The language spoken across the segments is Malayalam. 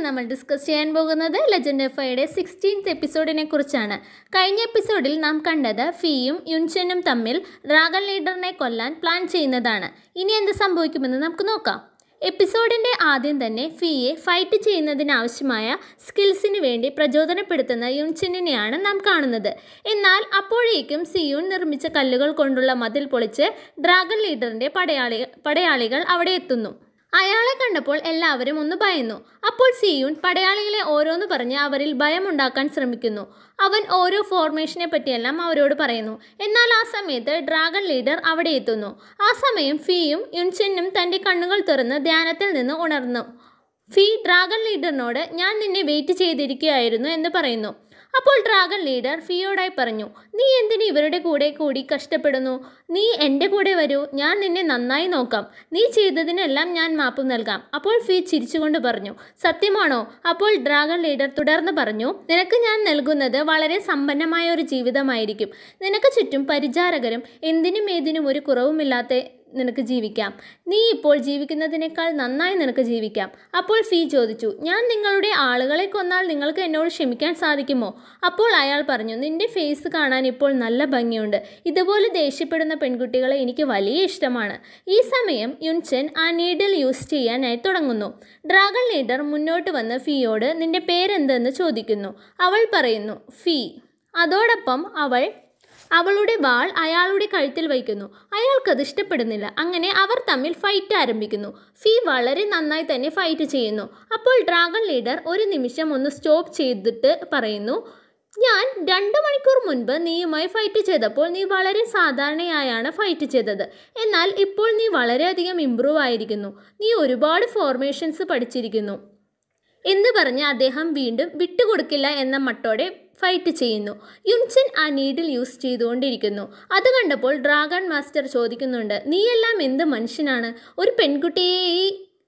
നമ്മൾ ഡിസ്കസ് ചെയ്യാൻ പോകുന്നത് ലെജൻഡ് എഫ് ഐയുടെ സിക്സ്റ്റീൻത്ത് എപ്പിസോഡിനെ കുറിച്ചാണ് കഴിഞ്ഞ എപ്പിസോഡിൽ നാം കണ്ടത് ഫീയും യുൻചനും തമ്മിൽ ഡ്രാഗൺ ലീഡറിനെ കൊല്ലാൻ പ്ലാൻ ചെയ്യുന്നതാണ് ഇനി എന്ത് സംഭവിക്കുമെന്ന് നമുക്ക് നോക്കാം എപ്പിസോഡിൻ്റെ ആദ്യം തന്നെ ഫീയെ ഫൈറ്റ് ചെയ്യുന്നതിനാവശ്യമായ സ്കിൽസിന് വേണ്ടി പ്രചോദനപ്പെടുത്തുന്ന യുൻചിനെയാണ് നാം കാണുന്നത് എന്നാൽ അപ്പോഴേക്കും സിയൂൺ നിർമ്മിച്ച കല്ലുകൾ കൊണ്ടുള്ള മതിൽ പൊളിച്ച് ഡ്രാഗൺ ലീഡറിൻ്റെ പടയാളി പടയാളികൾ അവിടെ എത്തുന്നു അയാളെ കണ്ടപ്പോൾ എല്ലാവരും ഒന്ന് ഭയന്നു അപ്പോൾ സിയൂൺ പടയാളികളെ ഓരോന്ന് പറഞ്ഞ് അവരിൽ ഭയമുണ്ടാക്കാൻ ശ്രമിക്കുന്നു അവൻ ഓരോ ഫോർമേഷനെ പറ്റിയെല്ലാം അവരോട് പറയുന്നു എന്നാൽ ആ സമയത്ത് ഡ്രാഗൺ ലീഡർ അവിടെ എത്തുന്നു ആ സമയം ഫീയും യുൻചെന്നും തൻ്റെ കണ്ണുകൾ തുറന്ന് ധ്യാനത്തിൽ നിന്ന് ഉണർന്നു ഫീ ഡ്രാഗൺ ലീഡറിനോട് ഞാൻ നിന്നെ വെയിറ്റ് ചെയ്തിരിക്കുകയായിരുന്നു എന്ന് പറയുന്നു അപ്പോൾ ഡ്രാഗൺ ലീഡർ ഫിയോടായി പറഞ്ഞു നീ എന്തിന് ഇവരുടെ കൂടെ കൂടി കഷ്ടപ്പെടുന്നു നീ എൻ്റെ കൂടെ വരൂ ഞാൻ നിന്നെ നന്നായി നോക്കാം നീ ചെയ്തതിനെല്ലാം ഞാൻ മാപ്പ് നൽകാം അപ്പോൾ ഫി ചിരിച്ചുകൊണ്ട് പറഞ്ഞു സത്യമാണോ അപ്പോൾ ഡ്രാഗൺ ലീഡർ തുടർന്ന് പറഞ്ഞു നിനക്ക് ഞാൻ നൽകുന്നത് വളരെ സമ്പന്നമായ ഒരു ജീവിതമായിരിക്കും നിനക്ക് ചുറ്റും പരിചാരകരും എന്തിനും ഏതിനും ഒരു കുറവുമില്ലാത്ത നിനക്ക് ജീവിക്കാം നീ ഇപ്പോൾ ജീവിക്കുന്നതിനേക്കാൾ നന്നായി നിനക്ക് ജീവിക്കാം അപ്പോൾ ഫീ ചോദിച്ചു ഞാൻ നിങ്ങളുടെ ആളുകളെ കൊന്നാൽ നിങ്ങൾക്ക് എന്നോട് ക്ഷമിക്കാൻ സാധിക്കുമോ അപ്പോൾ അയാൾ പറഞ്ഞു നിന്റെ ഫേസ് കാണാൻ ഇപ്പോൾ നല്ല ഭംഗിയുണ്ട് ഇതുപോലെ ദേഷ്യപ്പെടുന്ന പെൺകുട്ടികളെ എനിക്ക് വലിയ ഇഷ്ടമാണ് ഈ സമയം യുൻചൻ ആ നീഡിൽ യൂസ് ചെയ്യാനായി തുടങ്ങുന്നു ഡ്രാഗൺ ലീഡർ മുന്നോട്ട് വന്ന് ഫീയോട് നിന്റെ പേരെന്തെന്ന് ചോദിക്കുന്നു അവൾ പറയുന്നു ഫീ അതോടൊപ്പം അവൾ അവളുടെ വാൾ അയാളുടെ കഴുത്തിൽ വയ്ക്കുന്നു അയാൾക്കത് ഇഷ്ടപ്പെടുന്നില്ല അങ്ങനെ അവർ തമ്മിൽ ഫൈറ്റ് ആരംഭിക്കുന്നു ഫീ വളരെ നന്നായി തന്നെ ഫൈറ്റ് ചെയ്യുന്നു അപ്പോൾ ഡ്രാഗൺ ലീഡർ ഒരു നിമിഷം ഒന്ന് സ്റ്റോപ്പ് ചെയ്തിട്ട് പറയുന്നു ഞാൻ രണ്ട് മണിക്കൂർ മുൻപ് നീയുമായി ഫൈറ്റ് ചെയ്തപ്പോൾ നീ വളരെ സാധാരണയായാണ് ഫൈറ്റ് ചെയ്തത് എന്നാൽ ഇപ്പോൾ നീ വളരെയധികം ഇമ്പ്രൂവ് ആയിരിക്കുന്നു നീ ഒരുപാട് ഫോർമേഷൻസ് പഠിച്ചിരിക്കുന്നു എന്ന് പറഞ്ഞ് അദ്ദേഹം വീണ്ടും വിട്ടുകൊടുക്കില്ല എന്ന മട്ടോടെ ഫൈറ്റ് ചെയ്യുന്നു യുൻചൻ ആ നീഡിൽ യൂസ് ചെയ്തുകൊണ്ടിരിക്കുന്നു അത് കണ്ടപ്പോൾ ഡ്രാഗൺ മാസ്റ്റർ ചോദിക്കുന്നുണ്ട് നീയെല്ലാം എന്ത് മനുഷ്യനാണ് ഒരു പെൺകുട്ടിയെ ഈ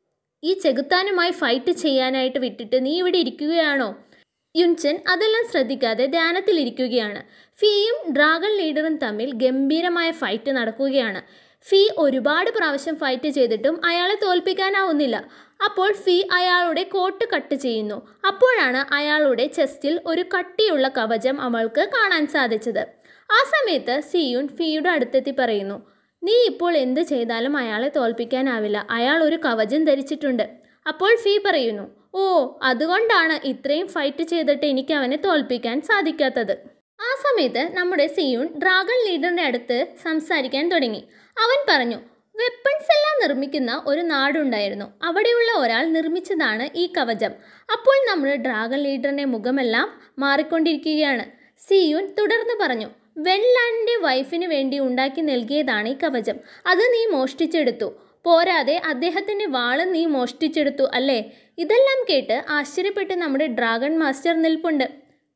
ഈ ചെകുത്താനുമായി ഫൈറ്റ് ചെയ്യാനായിട്ട് വിട്ടിട്ട് നീ ഇവിടെ ഇരിക്കുകയാണോ യുൻചൻ അതെല്ലാം ശ്രദ്ധിക്കാതെ ധ്യാനത്തിലിരിക്കുകയാണ് ഫീയും ഡ്രാഗൺ ലീഡറും തമ്മിൽ ഗംഭീരമായ ഫൈറ്റ് നടക്കുകയാണ് ഫീ ഒരുപാട് പ്രാവശ്യം ഫൈറ്റ് ചെയ്തിട്ടും അയാളെ തോൽപ്പിക്കാനാവുന്നില്ല അപ്പോൾ ഫീ അയാളുടെ കോട്ട് കട്ട് ചെയ്യുന്നു അപ്പോഴാണ് അയാളുടെ ചെസ്റ്റിൽ ഒരു കട്ടിയുള്ള കവചം അവൾക്ക് കാണാൻ സാധിച്ചത് ആ സമയത്ത് സിയുൻ ഫീയുടെ അടുത്തെത്തി പറയുന്നു നീ ഇപ്പോൾ എന്ത് ചെയ്താലും അയാളെ തോൽപ്പിക്കാനാവില്ല അയാൾ ഒരു കവചം ധരിച്ചിട്ടുണ്ട് അപ്പോൾ ഫീ പറയുന്നു ഓ അതുകൊണ്ടാണ് ഇത്രയും ഫൈറ്റ് ചെയ്തിട്ട് എനിക്ക് അവനെ തോൽപ്പിക്കാൻ സാധിക്കാത്തത് ആ സമയത്ത് നമ്മുടെ സിയൂൺ ഡ്രാഗൺ ലീഡറിൻ്റെ അടുത്ത് സംസാരിക്കാൻ തുടങ്ങി അവൻ പറഞ്ഞു വെപ്പൺസ് എല്ലാം നിർമ്മിക്കുന്ന ഒരു നാടുണ്ടായിരുന്നു അവിടെയുള്ള ഒരാൾ നിർമ്മിച്ചതാണ് ഈ കവചം അപ്പോൾ നമ്മുടെ ഡ്രാഗൺ ലീഡറിൻ്റെ മുഖമെല്ലാം മാറിക്കൊണ്ടിരിക്കുകയാണ് സിയൂൻ തുടർന്ന് പറഞ്ഞു വെൻലാൻഡിൻ്റെ വൈഫിന് വേണ്ടി ഉണ്ടാക്കി നൽകിയതാണ് ഈ കവചം അത് നീ മോഷ്ടിച്ചെടുത്തു പോരാതെ അദ്ദേഹത്തിൻ്റെ വാള് നീ മോഷ്ടിച്ചെടുത്തു അല്ലേ ഇതെല്ലാം കേട്ട് ആശ്ചര്യപ്പെട്ട് നമ്മുടെ ഡ്രാഗൺ മാസ്റ്റർ നിൽപ്പുണ്ട്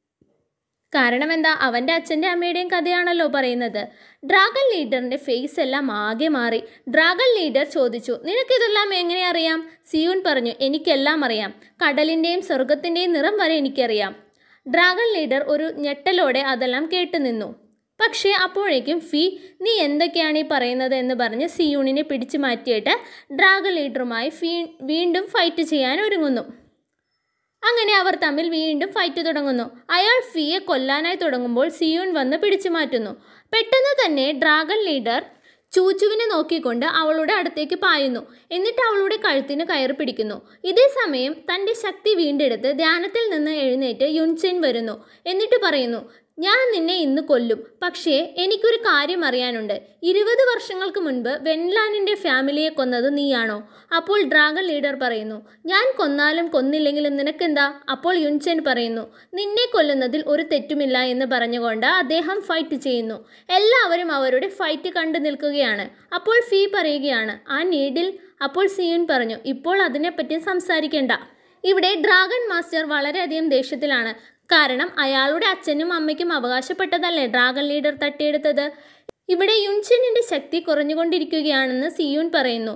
കാരണം എന്താ അവൻ്റെ അച്ഛൻ്റെ അമ്മയുടെയും കഥയാണല്ലോ പറയുന്നത് ഡ്രാഗൺ ലീഡറിൻ്റെ ഫേസ് എല്ലാം ആകെ മാറി ഡ്രാഗൺ ലീഡർ ചോദിച്ചു നിനക്കിതെല്ലാം എങ്ങനെ അറിയാം സിയൂൻ പറഞ്ഞു എനിക്കെല്ലാം അറിയാം കടലിൻ്റെയും സ്വർഗത്തിൻ്റെയും നിറം വരെ എനിക്കറിയാം ഡ്രാഗൺ ലീഡർ ഒരു ഞെട്ടലോടെ അതെല്ലാം കേട്ടു നിന്നു പക്ഷേ അപ്പോഴേക്കും ഫി നീ എന്തൊക്കെയാണ് ഈ പറയുന്നത് എന്ന് പറഞ്ഞ് സിയൂണിനെ പിടിച്ചു മാറ്റിയിട്ട് ഡ്രാഗൺ ലീഡറുമായി ഫീ വീണ്ടും ഫൈറ്റ് ചെയ്യാൻ ഒരുങ്ങുന്നു അങ്ങനെ അവർ തമ്മിൽ വീണ്ടും ഫൈറ്റ് തുടങ്ങുന്നു അയാൾ ഫീയെ കൊല്ലാനായി തുടങ്ങുമ്പോൾ സിയൂൺ വന്ന് പിടിച്ചു മാറ്റുന്നു പെട്ടെന്ന് തന്നെ ഡ്രാഗൺ ലീഡർ ചൂച്ചുവിനെ നോക്കിക്കൊണ്ട് അവളുടെ അടുത്തേക്ക് പായുന്നു എന്നിട്ട് അവളുടെ കഴുത്തിന് കയറി പിടിക്കുന്നു ഇതേ സമയം തൻ്റെ ശക്തി വീണ്ടെടുത്ത് ധ്യാനത്തിൽ നിന്ന് എഴുന്നേറ്റ് യുൻചെൻ വരുന്നു എന്നിട്ട് പറയുന്നു ഞാൻ നിന്നെ ഇന്ന് കൊല്ലും പക്ഷേ എനിക്കൊരു കാര്യം അറിയാനുണ്ട് ഇരുപത് വർഷങ്ങൾക്ക് മുൻപ് വെൻലാനിൻ്റെ ഫാമിലിയെ കൊന്നത് നീയാണോ അപ്പോൾ ഡ്രാഗൺ ലീഡർ പറയുന്നു ഞാൻ കൊന്നാലും കൊന്നില്ലെങ്കിലും നിനക്കെന്താ അപ്പോൾ യുൻചെൻ പറയുന്നു നിന്നെ കൊല്ലുന്നതിൽ ഒരു തെറ്റുമില്ല എന്ന് പറഞ്ഞുകൊണ്ട് അദ്ദേഹം ഫൈറ്റ് ചെയ്യുന്നു എല്ലാവരും അവരുടെ ഫൈറ്റ് കണ്ടു നിൽക്കുകയാണ് അപ്പോൾ ഫീ പറയുകയാണ് ആ നീഡിൽ അപ്പോൾ സിയുൻ പറഞ്ഞു ഇപ്പോൾ അതിനെപ്പറ്റി സംസാരിക്കേണ്ട ഇവിടെ ഡ്രാഗൺ മാസ്റ്റർ വളരെയധികം ദേഷ്യത്തിലാണ് കാരണം അയാളുടെ അച്ഛനും അമ്മയ്ക്കും അവകാശപ്പെട്ടതല്ലേ ഡ്രാഗൺ ലീഡർ തട്ടിയെടുത്തത് ഇവിടെ യുൻചെന്നിന്റെ ശക്തി കുറഞ്ഞുകൊണ്ടിരിക്കുകയാണെന്ന് സിയൂൻ പറയുന്നു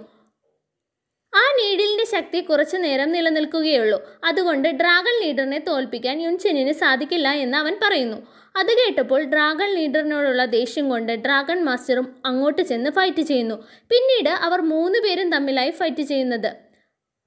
ആ നീഡിലിന്റെ ശക്തി കുറച്ചു നേരം നിലനിൽക്കുകയുള്ളൂ അതുകൊണ്ട് ഡ്രാഗൺ ലീഡറിനെ തോൽപ്പിക്കാൻ യുൻചെന്നിന് സാധിക്കില്ല എന്ന് അവൻ പറയുന്നു അത് കേട്ടപ്പോൾ ഡ്രാഗൺ ലീഡറിനോടുള്ള ദേഷ്യം കൊണ്ട് ഡ്രാഗൺ മാസ്റ്ററും അങ്ങോട്ട് ചെന്ന് ഫൈറ്റ് ചെയ്യുന്നു പിന്നീട് അവർ മൂന്ന് പേരും തമ്മിലായി ഫൈറ്റ് ചെയ്യുന്നത്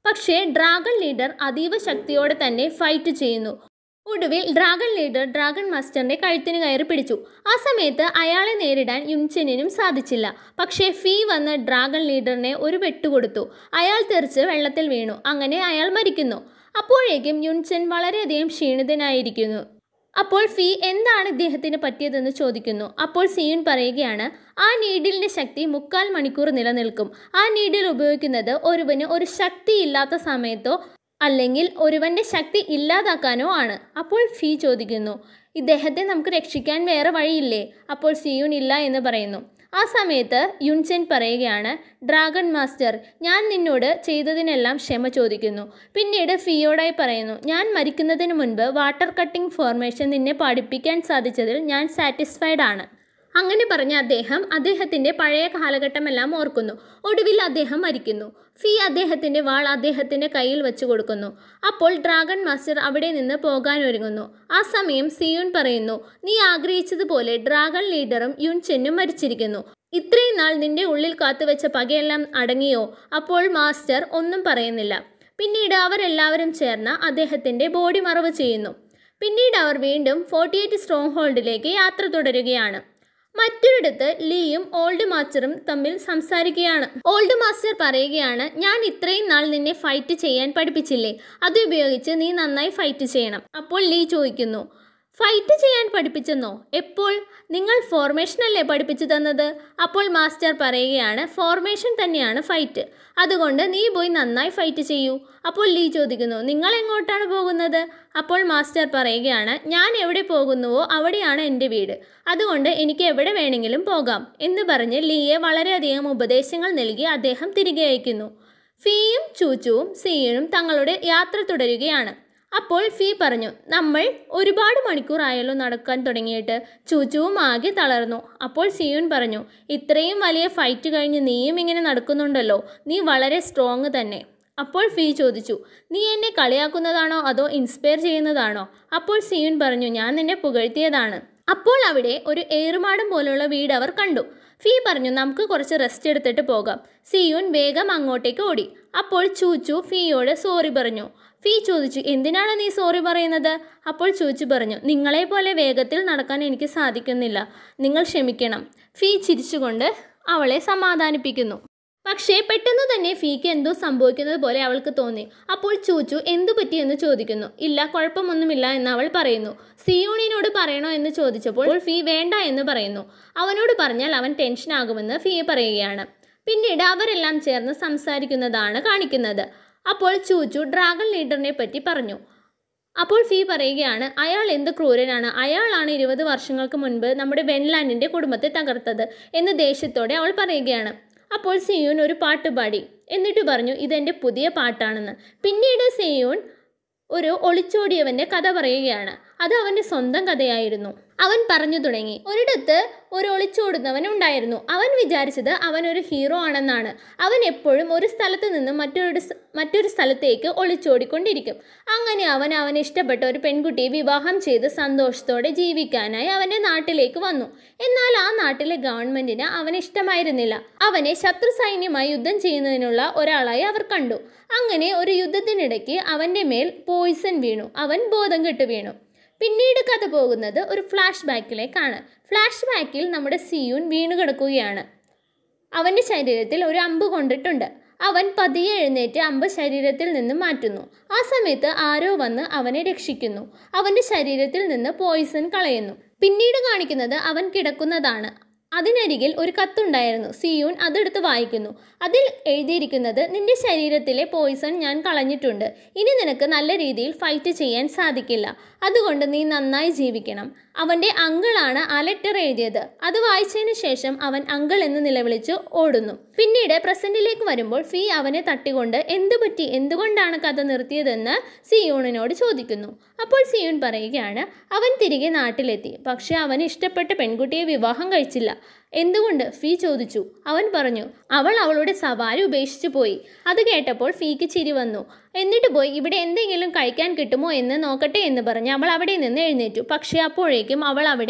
പക്ഷേ ഡ്രാഗൺ ലീഡർ അതീവ ശക്തിയോടെ തന്നെ ഫൈറ്റ് ചെയ്യുന്നു ഒടുവിൽ ഡ്രാഗൺ ലീഡർ ഡ്രാഗൺ മാസ്റ്ററിന്റെ കഴുത്തിന് കയറി പിടിച്ചു ആ സമയത്ത് അയാളെ നേരിടാൻ യുൻചെനിനും സാധിച്ചില്ല പക്ഷേ ഫീ വന്ന് ഡ്രാഗൺ ലീഡറിനെ ഒരു വെട്ടുകൊടുത്തു അയാൾ തെറിച്ച് വെള്ളത്തിൽ വീണു അങ്ങനെ അയാൾ മരിക്കുന്നു അപ്പോഴേക്കും യുൻചെൻ വളരെയധികം ക്ഷീണിതനായിരിക്കുന്നു അപ്പോൾ ഫീ എന്താണ് ഇദ്ദേഹത്തിന് പറ്റിയതെന്ന് ചോദിക്കുന്നു അപ്പോൾ സിയുൻ പറയുകയാണ് ആ നീഡിലിൻ്റെ ശക്തി മുക്കാൽ മണിക്കൂർ നിലനിൽക്കും ആ നീഡിൽ ഉപയോഗിക്കുന്നത് ഒരുവന് ഒരു ശക്തിയില്ലാത്ത സമയത്തോ അല്ലെങ്കിൽ ഒരുവന്റെ ശക്തി ഇല്ലാതാക്കാനോ ആണ് അപ്പോൾ ഫീ ചോദിക്കുന്നു ഇദ്ദേഹത്തെ നമുക്ക് രക്ഷിക്കാൻ വേറെ വഴിയില്ലേ അപ്പോൾ സിയുൻ ഇല്ല എന്ന് പറയുന്നു ആ സമയത്ത് യുൻചെൻ പറയുകയാണ് ഡ്രാഗൺ മാസ്റ്റർ ഞാൻ നിന്നോട് ചെയ്തതിനെല്ലാം ക്ഷമ ചോദിക്കുന്നു പിന്നീട് ഫിയോടായി പറയുന്നു ഞാൻ മരിക്കുന്നതിന് മുൻപ് വാട്ടർ കട്ടിംഗ് ഫോർമേഷൻ നിന്നെ പഠിപ്പിക്കാൻ സാധിച്ചതിൽ ഞാൻ സാറ്റിസ്ഫൈഡ് ആണ് അങ്ങനെ പറഞ്ഞ അദ്ദേഹം അദ്ദേഹത്തിൻ്റെ പഴയ കാലഘട്ടമെല്ലാം ഓർക്കുന്നു ഒടുവിൽ അദ്ദേഹം മരിക്കുന്നു ഫീ അദ്ദേഹത്തിൻ്റെ വാൾ അദ്ദേഹത്തിൻ്റെ കയ്യിൽ വെച്ച് കൊടുക്കുന്നു അപ്പോൾ ഡ്രാഗൺ മാസ്റ്റർ അവിടെ നിന്ന് പോകാൻ ഒരുങ്ങുന്നു ആ സമയം സിയുൻ പറയുന്നു നീ ആഗ്രഹിച്ചതുപോലെ ഡ്രാഗൺ ലീഡറും യുൻ ചെന്നും മരിച്ചിരിക്കുന്നു ഇത്രയും നാൾ നിന്റെ ഉള്ളിൽ കാത്തുവെച്ച പകയെല്ലാം അടങ്ങിയോ അപ്പോൾ മാസ്റ്റർ ഒന്നും പറയുന്നില്ല പിന്നീട് അവരെല്ലാവരും ചേർന്ന് അദ്ദേഹത്തിൻ്റെ ബോഡി മറവ് ചെയ്യുന്നു പിന്നീട് അവർ വീണ്ടും ഫോർട്ടി എയ്റ്റ് സ്ട്രോങ് ഹോൾഡിലേക്ക് യാത്ര തുടരുകയാണ് മറ്റൊരിടത്ത് ലീയും ഓൾഡ് മാസ്റ്ററും തമ്മിൽ സംസാരിക്കുകയാണ് ഓൾഡ് മാസ്റ്റർ പറയുകയാണ് ഞാൻ ഇത്രയും നാൾ നിന്നെ ഫൈറ്റ് ചെയ്യാൻ പഠിപ്പിച്ചില്ലേ അത് ഉപയോഗിച്ച് നീ നന്നായി ഫൈറ്റ് ചെയ്യണം അപ്പോൾ ലീ ചോദിക്കുന്നു ഫൈറ്റ് ചെയ്യാൻ പഠിപ്പിച്ചെന്നോ എപ്പോൾ നിങ്ങൾ ഫോർമേഷൻ അല്ലേ പഠിപ്പിച്ചു തന്നത് അപ്പോൾ മാസ്റ്റർ പറയുകയാണ് ഫോർമേഷൻ തന്നെയാണ് ഫൈറ്റ് അതുകൊണ്ട് നീ പോയി നന്നായി ഫൈറ്റ് ചെയ്യൂ അപ്പോൾ ലീ ചോദിക്കുന്നു നിങ്ങൾ എങ്ങോട്ടാണ് പോകുന്നത് അപ്പോൾ മാസ്റ്റർ പറയുകയാണ് ഞാൻ എവിടെ പോകുന്നുവോ അവിടെയാണ് എൻ്റെ വീട് അതുകൊണ്ട് എനിക്ക് എവിടെ വേണമെങ്കിലും പോകാം എന്ന് പറഞ്ഞ് ലീയെ വളരെയധികം ഉപദേശങ്ങൾ നൽകി അദ്ദേഹം തിരികെ അയക്കുന്നു ഫീയും ചൂച്ചുവും സീയനും തങ്ങളുടെ യാത്ര തുടരുകയാണ് അപ്പോൾ ഫീ പറഞ്ഞു നമ്മൾ ഒരുപാട് മണിക്കൂറായല്ലോ നടക്കാൻ തുടങ്ങിയിട്ട് ചൂച്ചുവും ആകെ തളർന്നു അപ്പോൾ സിയുൻ പറഞ്ഞു ഇത്രയും വലിയ ഫൈറ്റ് കഴിഞ്ഞ് നീയും ഇങ്ങനെ നടക്കുന്നുണ്ടല്ലോ നീ വളരെ സ്ട്രോങ് തന്നെ അപ്പോൾ ഫീ ചോദിച്ചു നീ എന്നെ കളിയാക്കുന്നതാണോ അതോ ഇൻസ്പയർ ചെയ്യുന്നതാണോ അപ്പോൾ സിയുൻ പറഞ്ഞു ഞാൻ നിന്നെ പുകഴ്ത്തിയതാണ് അപ്പോൾ അവിടെ ഒരു ഏറുമാടം പോലുള്ള വീട് അവർ കണ്ടു ഫീ പറഞ്ഞു നമുക്ക് കുറച്ച് റെസ്റ്റ് എടുത്തിട്ട് പോകാം സിയുൻ വേഗം അങ്ങോട്ടേക്ക് ഓടി അപ്പോൾ ചൂച്ചു ഫീയോട് സോറി പറഞ്ഞു ഫീ ചോദിച്ചു എന്തിനാണ് നീ സോറി പറയുന്നത് അപ്പോൾ ചൂച്ചു പറഞ്ഞു നിങ്ങളെ പോലെ വേഗത്തിൽ നടക്കാൻ എനിക്ക് സാധിക്കുന്നില്ല നിങ്ങൾ ക്ഷമിക്കണം ഫീ ചിരിച്ചുകൊണ്ട് അവളെ സമാധാനിപ്പിക്കുന്നു പക്ഷേ പെട്ടെന്ന് തന്നെ ഫീക്ക് എന്തോ സംഭവിക്കുന്നത് പോലെ അവൾക്ക് തോന്നി അപ്പോൾ ചൂച്ചു എന്തു പറ്റിയെന്ന് ചോദിക്കുന്നു ഇല്ല കുഴപ്പമൊന്നുമില്ല എന്ന് അവൾ പറയുന്നു സിയൂണിനോട് പറയണോ എന്ന് ചോദിച്ചപ്പോൾ ഫീ വേണ്ട എന്ന് പറയുന്നു അവനോട് പറഞ്ഞാൽ അവൻ ടെൻഷൻ ആകുമെന്ന് ഫീ പറയുകയാണ് പിന്നീട് അവരെല്ലാം ചേർന്ന് സംസാരിക്കുന്നതാണ് കാണിക്കുന്നത് അപ്പോൾ ചൂച്ചു ഡ്രാഗൺ ലീഡറിനെ പറ്റി പറഞ്ഞു അപ്പോൾ ഫീ പറയുകയാണ് അയാൾ എന്ത് ക്രൂരനാണ് അയാളാണ് ഇരുപത് വർഷങ്ങൾക്ക് മുൻപ് നമ്മുടെ വെൻലാൻഡിൻ്റെ കുടുംബത്തെ തകർത്തത് എന്ന് ദേഷ്യത്തോടെ അവൾ പറയുകയാണ് അപ്പോൾ സിയൂൻ ഒരു പാട്ട് പാടി എന്നിട്ട് പറഞ്ഞു ഇതെൻ്റെ പുതിയ പാട്ടാണെന്ന് പിന്നീട് സിയൂൻ ഒരു ഒളിച്ചോടിയവൻ്റെ കഥ പറയുകയാണ് അത് അവൻ്റെ സ്വന്തം കഥയായിരുന്നു അവൻ പറഞ്ഞു തുടങ്ങി ഒരിടത്ത് ഒരു ഒളിച്ചോടുന്നവൻ ഉണ്ടായിരുന്നു അവൻ വിചാരിച്ചത് അവൻ ഒരു ഹീറോ ആണെന്നാണ് അവൻ എപ്പോഴും ഒരു സ്ഥലത്ത് നിന്ന് മറ്റൊരു സ്- മറ്റൊരു സ്ഥലത്തേക്ക് ഒളിച്ചോടിക്കൊണ്ടിരിക്കും അങ്ങനെ അവൻ അവന് ഇഷ്ടപ്പെട്ട ഒരു പെൺകുട്ടിയെ വിവാഹം ചെയ്ത് സന്തോഷത്തോടെ ജീവിക്കാനായി അവൻ്റെ നാട്ടിലേക്ക് വന്നു എന്നാൽ ആ നാട്ടിലെ ഗവൺമെന്റിന് അവന് ഇഷ്ടമായിരുന്നില്ല അവനെ ശത്രു സൈന്യമായി യുദ്ധം ചെയ്യുന്നതിനുള്ള ഒരാളായി അവർ കണ്ടു അങ്ങനെ ഒരു യുദ്ധത്തിനിടയ്ക്ക് അവൻ്റെ മേൽ പോയിസൺ വീണു അവൻ ബോധം കെട്ട് വീണു പിന്നീട് കഥ പോകുന്നത് ഒരു ഫ്ലാഷ് ബാക്കിലേക്കാണ് ഫ്ലാഷ് ബാക്കിൽ നമ്മുടെ സിയൂൻ വീണു കിടക്കുകയാണ് അവൻ്റെ ശരീരത്തിൽ ഒരു അമ്പ് കൊണ്ടിട്ടുണ്ട് അവൻ പതിയെ എഴുന്നേറ്റ് അമ്പ് ശരീരത്തിൽ നിന്ന് മാറ്റുന്നു ആ സമയത്ത് ആരോ വന്ന് അവനെ രക്ഷിക്കുന്നു അവൻ്റെ ശരീരത്തിൽ നിന്ന് പോയിസൺ കളയുന്നു പിന്നീട് കാണിക്കുന്നത് അവൻ കിടക്കുന്നതാണ് അതിനരികിൽ ഒരു കത്തുണ്ടായിരുന്നു സിയൂൻ അതെടുത്ത് വായിക്കുന്നു അതിൽ എഴുതിയിരിക്കുന്നത് നിന്റെ ശരീരത്തിലെ പോയിസൺ ഞാൻ കളഞ്ഞിട്ടുണ്ട് ഇനി നിനക്ക് നല്ല രീതിയിൽ ഫൈറ്റ് ചെയ്യാൻ സാധിക്കില്ല അതുകൊണ്ട് നീ നന്നായി ജീവിക്കണം അവൻ്റെ അങ്കിളാണ് ആ ലെറ്റർ എഴുതിയത് അത് വായിച്ചതിന് ശേഷം അവൻ അങ്കിൾ എന്ന് നിലവിളിച്ച് ഓടുന്നു പിന്നീട് പ്രസന്റിലേക്ക് വരുമ്പോൾ ഫീ അവനെ തട്ടിക്കൊണ്ട് എന്തു പറ്റി എന്തുകൊണ്ടാണ് കഥ നിർത്തിയതെന്ന് സിയൂണിനോട് ചോദിക്കുന്നു അപ്പോൾ സിയൂൺ പറയുകയാണ് അവൻ തിരികെ നാട്ടിലെത്തി പക്ഷെ അവന് ഇഷ്ടപ്പെട്ട പെൺകുട്ടിയെ വിവാഹം കഴിച്ചില്ല എന്തുകൊണ്ട് ഫീ ചോദിച്ചു അവൻ പറഞ്ഞു അവൾ അവളുടെ സവാരി ഉപേക്ഷിച്ചു പോയി അത് കേട്ടപ്പോൾ ഫീക്ക് ചിരി വന്നു എന്നിട്ട് പോയി ഇവിടെ എന്തെങ്കിലും കഴിക്കാൻ കിട്ടുമോ എന്ന് നോക്കട്ടെ എന്ന് പറഞ്ഞ് അവൾ അവിടെ നിന്ന് എഴുന്നേറ്റു പക്ഷേ അപ്പോഴേക്കും അവൾ അവിടെ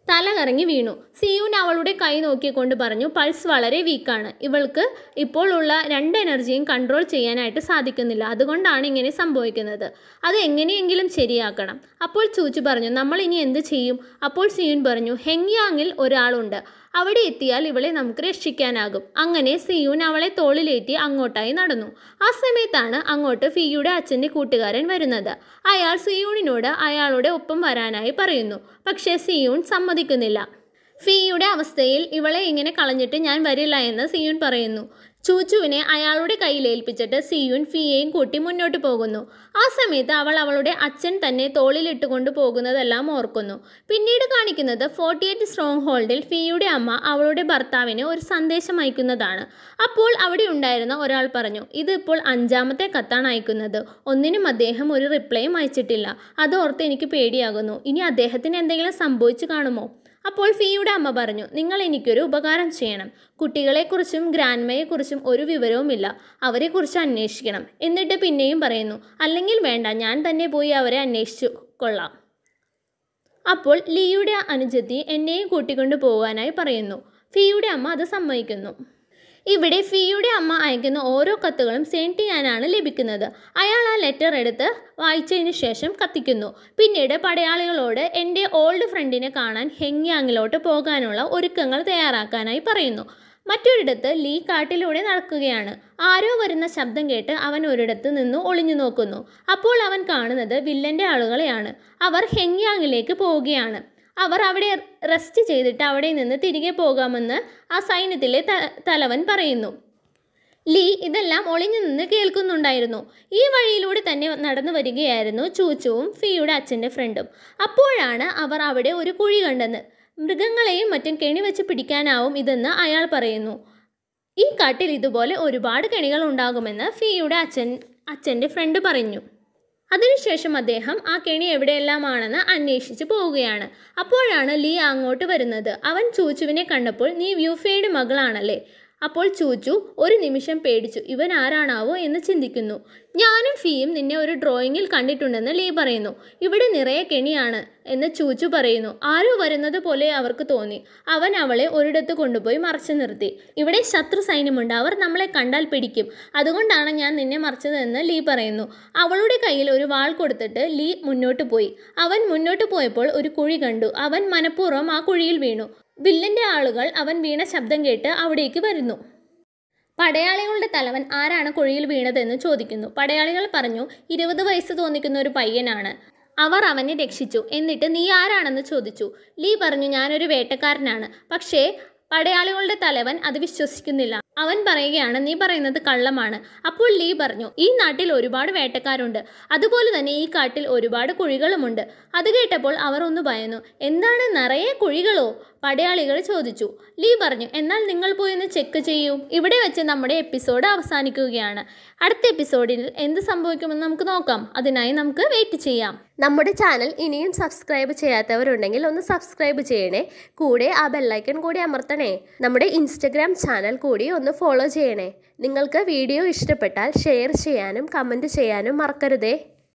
തല കറങ്ങി വീണു സിയൂൻ അവളുടെ കൈ നോക്കിക്കൊണ്ട് പറഞ്ഞു പൾസ് വളരെ വീക്കാണ് ഇവൾക്ക് ഇപ്പോൾ ഉള്ള രണ്ട് എനർജിയും കൺട്രോൾ ചെയ്യാനായിട്ട് സാധിക്കുന്നില്ല അതുകൊണ്ടാണ് ഇങ്ങനെ സംഭവിക്കുന്നത് അത് എങ്ങനെയെങ്കിലും ശരിയാക്കണം അപ്പോൾ ചൂച്ചു പറഞ്ഞു നമ്മൾ ഇനി എന്ത് ചെയ്യും അപ്പോൾ സിയൂൻ പറഞ്ഞു ഹെങ്യാങ്ങിൽ ഒരാളുണ്ട് അവിടെ എത്തിയാൽ ഇവളെ നമുക്ക് രക്ഷിക്കാനാകും അങ്ങനെ സിയൂൻ അവളെ തോളിലേറ്റി അങ്ങോട്ടായി നടന്നു ആ സമയത്താണ് അങ്ങോട്ട് ഫിയുടെ അച്ഛൻ്റെ കൂട്ടുകാരൻ വരുന്നത് അയാൾ സിയൂണിനോട് അയാളുടെ ഒപ്പം വരാനായി പറയുന്നു പക്ഷേ സിയൂൺ സമ്മതിക്കുന്നില്ല ഫിയുടെ അവസ്ഥയിൽ ഇവളെ ഇങ്ങനെ കളഞ്ഞിട്ട് ഞാൻ വരില്ല എന്ന് സിയൂൻ പറയുന്നു ചൂച്ചുവിനെ അയാളുടെ കയ്യിൽ ഏൽപ്പിച്ചിട്ട് സിയൂൻ ഫിയെയും കൂട്ടി മുന്നോട്ട് പോകുന്നു ആ സമയത്ത് അവൾ അവളുടെ അച്ഛൻ തന്നെ തോളിലിട്ടുകൊണ്ട് പോകുന്നതെല്ലാം ഓർക്കുന്നു പിന്നീട് കാണിക്കുന്നത് ഫോർട്ടി എയ്റ്റ് സ്ട്രോങ് ഹോൾഡിൽ ഫിയുടെ അമ്മ അവളുടെ ഭർത്താവിന് ഒരു സന്ദേശം അയക്കുന്നതാണ് അപ്പോൾ അവിടെ ഉണ്ടായിരുന്ന ഒരാൾ പറഞ്ഞു ഇത് ഇപ്പോൾ അഞ്ചാമത്തെ കത്താണ് അയക്കുന്നത് ഒന്നിനും അദ്ദേഹം ഒരു റിപ്ലൈയും അയച്ചിട്ടില്ല അതോർത്ത് എനിക്ക് പേടിയാകുന്നു ഇനി അദ്ദേഹത്തിന് എന്തെങ്കിലും സംഭവിച്ചു കാണുമോ അപ്പോൾ ഫിയുടെ അമ്മ പറഞ്ഞു നിങ്ങൾ എനിക്കൊരു ഉപകാരം ചെയ്യണം കുട്ടികളെക്കുറിച്ചും ഗ്രാൻഡ്മയെക്കുറിച്ചും ഒരു വിവരവുമില്ല അവരെക്കുറിച്ച് അന്വേഷിക്കണം എന്നിട്ട് പിന്നെയും പറയുന്നു അല്ലെങ്കിൽ വേണ്ട ഞാൻ തന്നെ പോയി അവരെ അന്വേഷിച്ചു കൊള്ളാം അപ്പോൾ ലിയുടെ അനുജത്തി എന്നെയും കൂട്ടിക്കൊണ്ടു പോകാനായി പറയുന്നു ഫിയുടെ അമ്മ അത് സമ്മതിക്കുന്നു ഇവിടെ ഫിയുടെ അമ്മ അയക്കുന്ന ഓരോ കത്തുകളും സെൻറ്റിയാനാണ് ലഭിക്കുന്നത് അയാൾ ആ ലെറ്റർ എടുത്ത് വായിച്ചതിന് ശേഷം കത്തിക്കുന്നു പിന്നീട് പടയാളികളോട് എൻ്റെ ഓൾഡ് ഫ്രണ്ടിനെ കാണാൻ ഹെങ്യാങ്ങിലോട്ട് പോകാനുള്ള ഒരുക്കങ്ങൾ തയ്യാറാക്കാനായി പറയുന്നു മറ്റൊരിടത്ത് ലീ കാട്ടിലൂടെ നടക്കുകയാണ് ആരോ വരുന്ന ശബ്ദം കേട്ട് അവൻ ഒരിടത്ത് നിന്ന് ഒളിഞ്ഞു നോക്കുന്നു അപ്പോൾ അവൻ കാണുന്നത് വില്ലൻ്റെ ആളുകളെയാണ് അവർ ഹെങ്യാങ്ങിലേക്ക് പോവുകയാണ് അവർ അവിടെ റെസ്റ്റ് ചെയ്തിട്ട് അവിടെ നിന്ന് തിരികെ പോകാമെന്ന് ആ സൈന്യത്തിലെ ത തലവൻ പറയുന്നു ലീ ഇതെല്ലാം ഒളിഞ്ഞു നിന്ന് കേൾക്കുന്നുണ്ടായിരുന്നു ഈ വഴിയിലൂടെ തന്നെ നടന്നു വരികയായിരുന്നു ചൂച്ചുവും ഫിയുടെ അച്ഛൻ്റെ ഫ്രണ്ടും അപ്പോഴാണ് അവർ അവിടെ ഒരു കുഴി കണ്ടെന്ന് മൃഗങ്ങളെയും മറ്റും കെണി വെച്ച് പിടിക്കാനാവും ഇതെന്ന് അയാൾ പറയുന്നു ഈ കാട്ടിൽ ഇതുപോലെ ഒരുപാട് കെണികൾ ഉണ്ടാകുമെന്ന് ഫിയുടെ അച്ഛൻ അച്ഛൻ്റെ ഫ്രണ്ട് പറഞ്ഞു അതിനുശേഷം അദ്ദേഹം ആ കെണി എവിടെയെല്ലാമാണെന്ന് അന്വേഷിച്ച് പോവുകയാണ് അപ്പോഴാണ് ലീ അങ്ങോട്ട് വരുന്നത് അവൻ ചൂച്ചുവിനെ കണ്ടപ്പോൾ നീ വ്യൂഫയുടെ മകളാണല്ലേ അപ്പോൾ ചൂച്ചു ഒരു നിമിഷം പേടിച്ചു ഇവൻ ആരാണാവോ എന്ന് ചിന്തിക്കുന്നു ഞാനും ഫീയും നിന്നെ ഒരു ഡ്രോയിങ്ങിൽ കണ്ടിട്ടുണ്ടെന്ന് ലീ പറയുന്നു ഇവിടെ നിറയെ കെണിയാണ് എന്ന് ചൂച്ചു പറയുന്നു ആരോ വരുന്നത് പോലെ അവർക്ക് തോന്നി അവൻ അവളെ ഒരിടത്ത് കൊണ്ടുപോയി മറച്ചു നിർത്തി ഇവിടെ ശത്രു സൈന്യമുണ്ട് അവർ നമ്മളെ കണ്ടാൽ പിടിക്കും അതുകൊണ്ടാണ് ഞാൻ നിന്നെ മറച്ചതെന്ന് ലീ പറയുന്നു അവളുടെ കയ്യിൽ ഒരു വാൾ കൊടുത്തിട്ട് ലീ മുന്നോട്ട് പോയി അവൻ മുന്നോട്ട് പോയപ്പോൾ ഒരു കുഴി കണ്ടു അവൻ മനഃപൂർവ്വം ആ കുഴിയിൽ വീണു വില്ലന്റെ ആളുകൾ അവൻ വീണ ശബ്ദം കേട്ട് അവിടേക്ക് വരുന്നു പടയാളികളുടെ തലവൻ ആരാണ് കുഴിയിൽ വീണതെന്ന് ചോദിക്കുന്നു പടയാളികൾ പറഞ്ഞു ഇരുപത് വയസ്സ് തോന്നിക്കുന്ന ഒരു പയ്യനാണ് അവർ അവനെ രക്ഷിച്ചു എന്നിട്ട് നീ ആരാണെന്ന് ചോദിച്ചു ലീ പറഞ്ഞു ഞാനൊരു വേട്ടക്കാരനാണ് പക്ഷേ പടയാളികളുടെ തലവൻ അത് വിശ്വസിക്കുന്നില്ല അവൻ പറയുകയാണ് നീ പറയുന്നത് കള്ളമാണ് അപ്പോൾ ലീ പറഞ്ഞു ഈ നാട്ടിൽ ഒരുപാട് വേട്ടക്കാരുണ്ട് അതുപോലെ തന്നെ ഈ കാട്ടിൽ ഒരുപാട് കുഴികളുമുണ്ട് അത് കേട്ടപ്പോൾ അവർ ഒന്ന് ഭയന്നു എന്താണ് നിറയെ കുഴികളോ പടയാളികൾ ചോദിച്ചു ലീ പറഞ്ഞു എന്നാൽ നിങ്ങൾ പോയി ഒന്ന് ചെക്ക് ചെയ്യൂ ഇവിടെ വെച്ച് നമ്മുടെ എപ്പിസോഡ് അവസാനിക്കുകയാണ് അടുത്ത എപ്പിസോഡിൽ എന്ത് സംഭവിക്കുമെന്ന് നമുക്ക് നോക്കാം അതിനായി നമുക്ക് വെയിറ്റ് ചെയ്യാം നമ്മുടെ ചാനൽ ഇനിയും സബ്സ്ക്രൈബ് ചെയ്യാത്തവരുണ്ടെങ്കിൽ ഒന്ന് സബ്സ്ക്രൈബ് ചെയ്യണേ കൂടെ ആ ബെല്ലൈക്കൺ കൂടി അമർത്തണേ നമ്മുടെ ഇൻസ്റ്റഗ്രാം ചാനൽ കൂടി ഒന്ന് ഫോളോ ചെയ്യണേ നിങ്ങൾക്ക് വീഡിയോ ഇഷ്ടപ്പെട്ടാൽ ഷെയർ ചെയ്യാനും കമൻറ്റ് ചെയ്യാനും മറക്കരുതേ